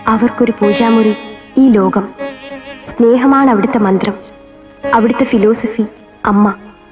അവർക്കൊരു പൂജാമുറി ഈ ലോകം സ്നേഹമാണ് അവിടുത്തെ മന്ത്രം അവിടുത്തെ ഫിലോസഫി അമ്മ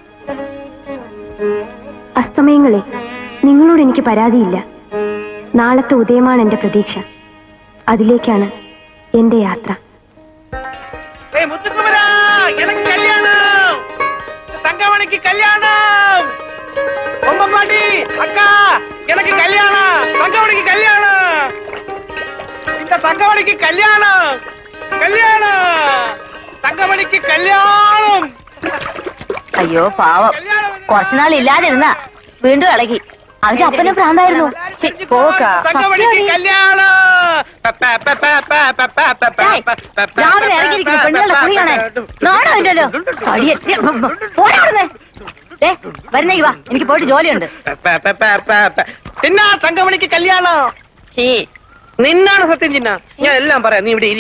അസ്തമയങ്ങളെ നിങ്ങളോട് എനിക്ക് പരാതിയില്ല നാളത്തെ ഉദയമാണ് എന്റെ പ്രതീക്ഷ അതിലേക്കാണ് എന്റെ യാത്ര ஏய் முத்துக்குமரா எனக்கு கல்யாணம் தங்கமணிக்கு கல்யாணம் உங்க பாட்டி அக்கா எனக்கு கல்யாணம் தங்கமணிக்கு கல்யாணம் இந்த தங்கமணிக்கு கல்யாணம் கல்யாணம் தங்கமணிக்கு கல்யாணம் അയ്യോ പാവം കുറച്ചുനാൾ ഇല്ലാതിരുന്ന വീണ്ടും ഇളകി അവന്റെ അപ്പനെ ഭ്രാന്തായിരുന്നു ഛി, പോക്കാ. தங்கமணிக்கு സത്യമാടി. கல்யாணம் പ, പ, പ, പ, പ, പ, പ, പ, പ, ഏയ്, പ, പ, പ, രാവിലെ ഇറങ്ങിയിരിക്കുന്നു പെണ്ണുങ്ങളുടെ കുറി കാണാൻ നാണമില്ലല്ലോ കടിയെത്തി പോരാടുന്നേ ഏ വരുന്നേ വാ എനിക്ക് പോയിട്ട് ജോലിയുണ്ട് പ, പ, പ, പ, പ. ചിന്ന തങ്കമണിക്ക് കല്യാണം ശീ നിന്നാണ് സത്യം ചിന്ന ഞാൻ എല്ലാം പറയാം നീ ഇവിടെ ഇരി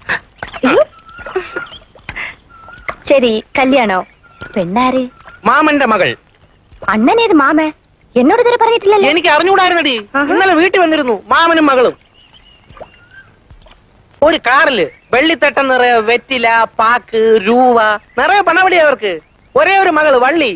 ശരി കല്യാണോ പെണ്ണാര് മാമന്റെ മകൾ അണ്ണനേത് മാമേ എന്നോട് ഇതുവരെ പറഞ്ഞിട്ടില്ലല്ലോ എനിക്ക് അറിഞ്ഞുകൂടായിരുന്നടി ഇന്നലെ വീട്ടിൽ വന്നിരുന്നു മാമനും മകളും ഒരു കാറില് വെള്ളിത്തട്ടം നിറയെ വെറ്റില പാക്ക് രൂപ നിറയെ പണവടി അവർക്ക് ഒരേ ഒരു മകള് വള്ളി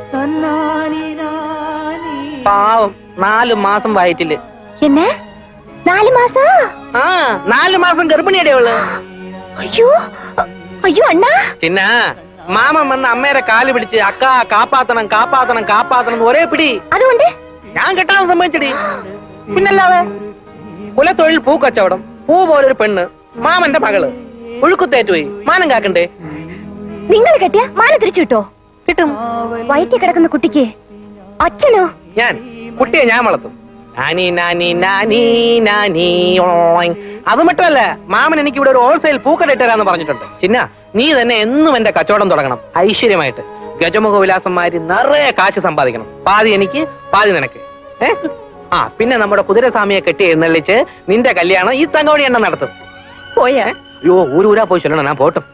പാവം നാല് മാസം വയറ്റില് എന്നെ നാല് മാസാ ആ നാല് മാസം ഗർഭിണിയുടെ അവള് അയ്യോ അയ്യോ അണ്ണാ ചിന്ന മാമൻ വന്ന് അമ്മേരെ കാല് പിടിച്ച് അക്ക കാപ്പാത്തണം കാപ്പാത്തണം കാപ്പാത്തണം എന്ന് ഒരേ പിടി അതുകൊണ്ട് ഞാൻ കെട്ടാൻ സമ്മതിച്ചടി പിന്നല്ലാതെ കുലത്തൊഴിൽ പൂക്കച്ചവടം പൂ പോലൊരു പെണ്ണ് മാമന്റെ മകള് ഒഴുക്കുത്തേറ്റുപോയി മാനം കാക്കണ്ടേ നിങ്ങൾ കെട്ടിയ മാല തിരിച്ചു കിട്ടോ കിട്ടും വയറ്റി കിടക്കുന്ന കുട്ടിക്ക് അച്ഛനോ ഞാൻ കുട്ടിയെ ഞാൻ വളർത്തും നാനി നാനി നാനി നാനി ഓയ്. അത് മറ്റല്ല മാമൻ എനിക്ക് ഇവിടെ ഒരു ഹോൾസെയിൽ പൂക്കട ഇട്ടുതരാന്ന് പറഞ്ഞിട്ടുണ്ട് ചിന്ന നീ തന്നെ എന്നും എന്റെ കച്ചവടം തുടങ്ങണം ഐശ്വര്യമായിട്ട് ഗജമുഖ വിലാസന്മാര് നിറയെ കാശ് സമ്പാദിക്കണം പാതി എനിക്ക് പാതി നിനക്ക് ഏ ആ പിന്നെ നമ്മുടെ കുതിരസ്വാമിയെ കെട്ടി എഴുന്നള്ളിച്ച് നിന്റെ കല്യാണം ഈ തങ്കവണി എണ്ണ നടത്തും പോയാ അയ്യോ ഊരൂരാ പോയി ചൊല്ലണം ഞാൻ പോട്ടും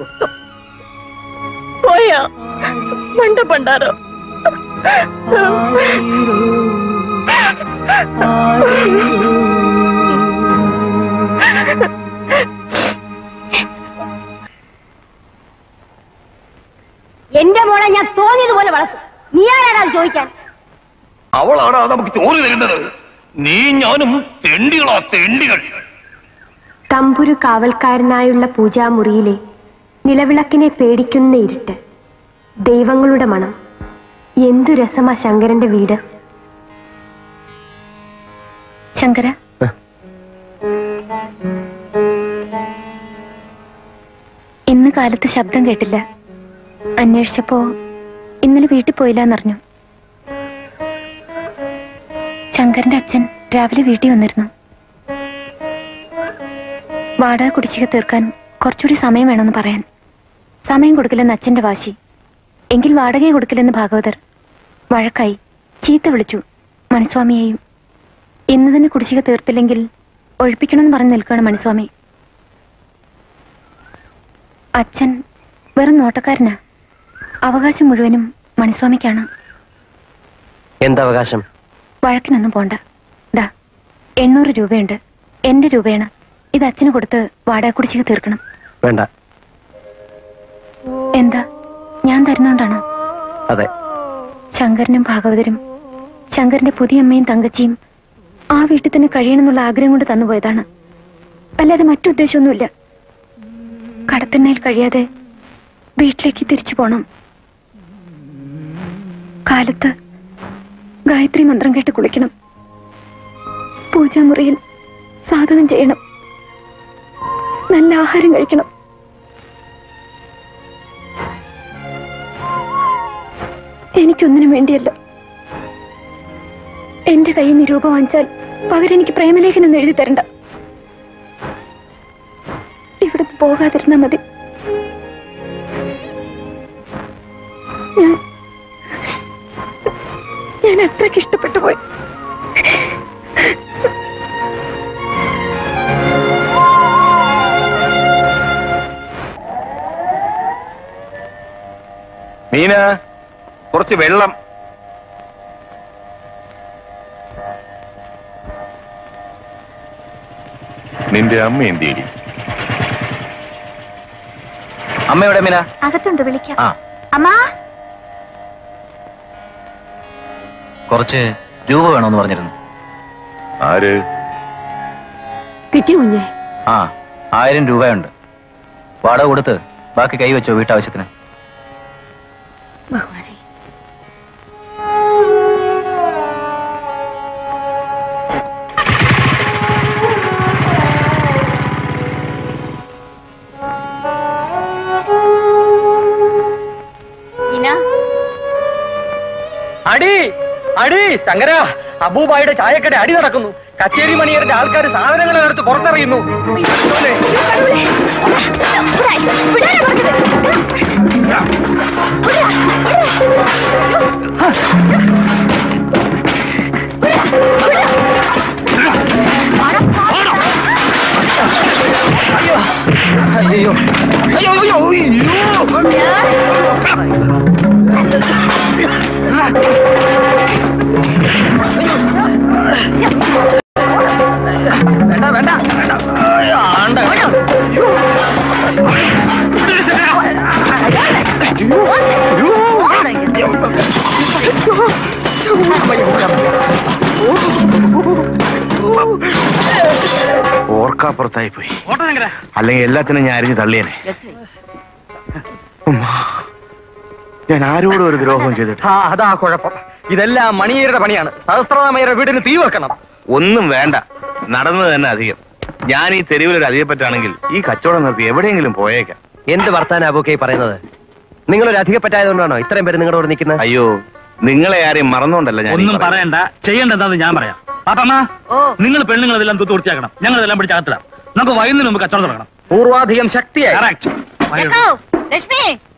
പോയാ മണ്ട പണ്ടാരോ എന്റെ മോളെ ഞാൻ തോന്നിയതുപോലെ വളർത്തും നീ ആരാടാ അത് ചോദിക്കാൻ അവളാണ് നമുക്ക് ചോറ് തരുന്നത് നീ ഞാനും തെണ്ടികളാ തെണ്ടികൾ തമ്പുരു കാവൽക്കാരനായുള്ള പൂജാമുറിയിലെ നിലവിളക്കിനെ പേടിക്കുന്ന ഇരുട്ട് ദൈവങ്ങളുടെ മണം എന്തു രസമാ ശങ്കരന്റെ വീട് ശങ്കര ഇന്ന് കാലത്ത് ശബ്ദം കേട്ടില്ല അന്വേഷിച്ചപ്പോ ഇന്നലെ വീട്ടിൽ പോയില്ല എന്നറിഞ്ഞു ശങ്കരന്റെ അച്ഛൻ രാവിലെ വീട്ടിൽ വന്നിരുന്നു വാടക കുടിശ്ശിക തീർക്കാൻ കുറച്ചുകൂടി സമയം വേണമെന്ന് പറയാൻ സമയം കൊടുക്കില്ലെന്ന് അച്ഛന്റെ വാശി എങ്കിൽ വാടകയെ കൊടുക്കില്ലെന്ന് ഭാഗവതർ വഴക്കായി ചീത്ത വിളിച്ചു മണിസ്വാമിയെയും ഇന്ന് തന്നെ കുടിശ്ശിക തീർത്തില്ലെങ്കിൽ ഒഴിപ്പിക്കണമെന്ന് പറഞ്ഞ് നിൽക്കുകയാണ് മണിസ്വാമി അച്ഛൻ വെറും നോട്ടക്കാരനാ അവകാശം മുഴുവനും മണിസ്വാമിക്കാണ് എന്തവകാശം വഴക്കിനൊന്നും പോണ്ട ദാ എണ്ണൂറ് രൂപയുണ്ട് എന്റെ രൂപയാണ് ഇത് അച്ഛന് കൊടുത്ത് വാടക കുടിശ്ശിക തീർക്കണം വേണ്ട എന്താ ഞാൻ തരുന്നോണ്ടാണോ അതെ ശങ്കരനും ഭാഗവതരും ശങ്കരന്റെ പുതിയ അമ്മയും തങ്കച്ചിയും ആ വീട്ടിൽ തന്നെ കഴിയണമെന്നുള്ള ആഗ്രഹം കൊണ്ട് തന്നുപോയതാണ് അല്ലാതെ മറ്റുദ്ദേശമൊന്നുമില്ല കടത്തിണ്ണയിൽ കഴിയാതെ വീട്ടിലേക്ക് തിരിച്ചു പോണം കാലത്ത് ഗായത്രി മന്ത്രം കേട്ട് കുളിക്കണം പൂജാമുറിയിൽ സാധകം ചെയ്യണം നല്ല ആഹാരം കഴിക്കണം എനിക്കൊന്നിനും വേണ്ടിയല്ല എന്റെ കയ്യിൽ നിന്ന് രൂപ വാങ്ങിച്ചാൽ പകരം എനിക്ക് പ്രേമലേഖനം എഴുതി തരണ്ട ഇവിടുന്ന് പോകാതിരുന്നാ മതി ഞാൻ ഞാൻ അത്രയ്ക്ക് ഇഷ്ടപ്പെട്ടു പോയി മീന കുറച്ച് വെള്ളം നിന്റെ അമ്മ എന്തേരി അമ്മയുടെ മീന അകത്തുണ്ട് വിളിക്കാം ആ അമ്മാ കുറച്ച് രൂപ വേണമെന്ന് പറഞ്ഞിരുന്നു ആര് കിട്ടിയ കുഞ്ഞെ ആ ആയിരം രൂപയുണ്ട് വാടക കൊടുത്ത് ബാക്കി കൈവച്ചോ വീട്ടാവശ്യത്തിന് ഭഗവാനെ അടി അടി ശങ്കര അബൂബായുടെ ചായക്കട അടി നടക്കുന്നു കച്ചേരി മണിയറിന്റെ ആൾക്കാർ സാധനങ്ങൾ എടുത്ത് പുറത്തറിയുന്നു അയ്യോ അയ്യോ അയ്യോ അയ്യോ വേണ്ട വേണ്ട വേണ്ട അയ്യോ, ആണ്ട. ഓർക്കാപ്പുറത്തായി പോയി അല്ലെങ്കിൽ എല്ലാത്തിനും ഞാൻ അരിഞ്ഞു തള്ളിയനെ ഉമ്മാ. ഞാൻ ആരോടും ഒരു ദ്രോഹം ചെയ്തിട്ട് ആ അതാ കുഴപ്പം ഇതെല്ലാം മണിയരുടെ പണിയാണ് സഹസ്രനാമയുടെ വീടിന് തീ വെക്കണം ഒന്നും വേണ്ട നടന്നത് തന്നെ അധികം ഞാൻ ഈ തെരുവിലൊരു അധികപ്പറ്റാണെങ്കിൽ ഈ കച്ചവടം നിർത്തി എവിടെയെങ്കിലും പോയേക്കാം എന്ത് വർത്താന അബൂക്കെ പറയുന്നത് നിങ്ങളൊരു അധികപ്പറ്റായതുകൊണ്ടാണോ ഇത്രയും പേര് നിങ്ങളോട് നിൽക്കുന്നത് അയ്യോ നിങ്ങളെ ആരെയും മറന്നുകൊണ്ടല്ല ഞാൻ ഈ ഒന്നും പറയുന്നത്. പറയണ്ട ചെയ്യേണ്ട എന്താന്ന് ഞാൻ പറയാം പാപ്പമ്മ നിങ്ങൾ പെണ്ണുങ്ങൾ ഇതെല്ലാം തൂത്ത് വൃത്തിയാക്കണം ഞങ്ങൾ ഇതെല്ലാം പിടിച്ച് അകത്തിടാം നമുക്ക് വൈകുന്നതിന് മുമ്പ് കച്ചവടം തുടങ്ങണം പൂർവാധികം ശക്തിയായി കറക്റ്റ് ലക്ഷ്മി